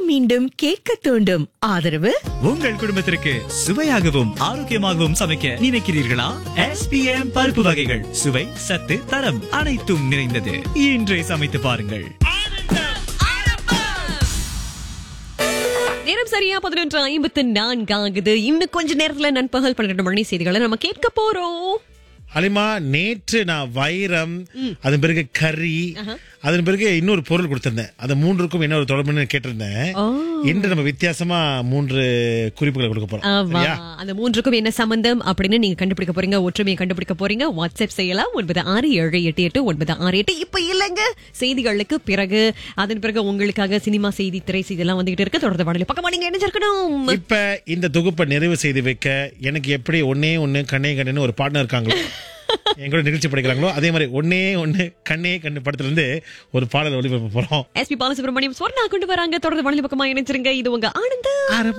மீண்டும் கேட்க தூண்டும் ஆதரவு உங்கள் குடும்பத்திற்கு சுவையாகவும் ஆரோக்கியமாகவும் சமைக்க நினைக்கிறீர்களா எஸ்பிஎம் பருப்பு வகைகள் சுவை சத்து தரம் அனைத்தும் நிறைந்தது இன்றே சமைத்து பாருங்கள் நேரம் சரியா பதினொன்று ஐம்பத்து நான்கு ஆகுது இன்னும் கொஞ்ச நேரத்துல நண்பகல் பன்னிரண்டு மணி செய்திகளை நம்ம கேட்க போறோம் அலிமா நேற்று நான் வைரம் அதன் பிறகு கறி அதன் பிறகு இன்னொரு பொருள் கொடுத்திருந்தேன் அந்த மூன்றுக்கும் என்ன ஒரு தொடர்புன்னு கேட்டிருந்தேன் ஓ. இன்று நம்ம வித்தியாசமா மூன்று குறிப்புகளை கொடுக்க போறோம் ஆமா சரியா அந்த மூன்றுக்கும் என்ன சம்பந்தம் அப்படின்னு நீங்க கண்டுபிடிக்க போறீங்க ஒற்றுமையை கண்டுபிடிக்க போறீங்க வாட்ஸ்அப் செய்யலாம் ஒன்பது ஆறு ஏழு எட்டு எட்டு ஒன்பது ஆறு எட்டு இப்ப இல்லைங்க செய்திகளுக்கு பிறகு அதன் பிறகு உங்களுக்காக சினிமா செய்தி திரை செய்தி எல்லாம் வந்துகிட்டு இருக்கு தொடர்ந்து வாடகை பக்கமா நீங்க இணைஞ்சிருக்கணும் இப்ப இந்த தொகுப்பை நிறைவு செய்து வைக்க எனக்கு எப்படி ஒன்னே ஒண்ணு கண்ணே கண்ணுன்னு ஒரு பார்ட்னர் இருக்காங்களோ எங்களோட நிகழ்ச்சி படிக்கிறாங்களோ அதே மாதிரி ஒன்னே ஒண்ணு கண்ணே கண்ணு படத்துல இருந்து ஒரு பாடல் ஒளிபரப்ப போறோம் எஸ்பி பாலசுப்ரமணியம் ஸ்வர்ணா கொண்டு வராங்க தொடர்ந்து வாடகை பக்கமா இணைச்சிருங்க இது உங்க ஆனந்த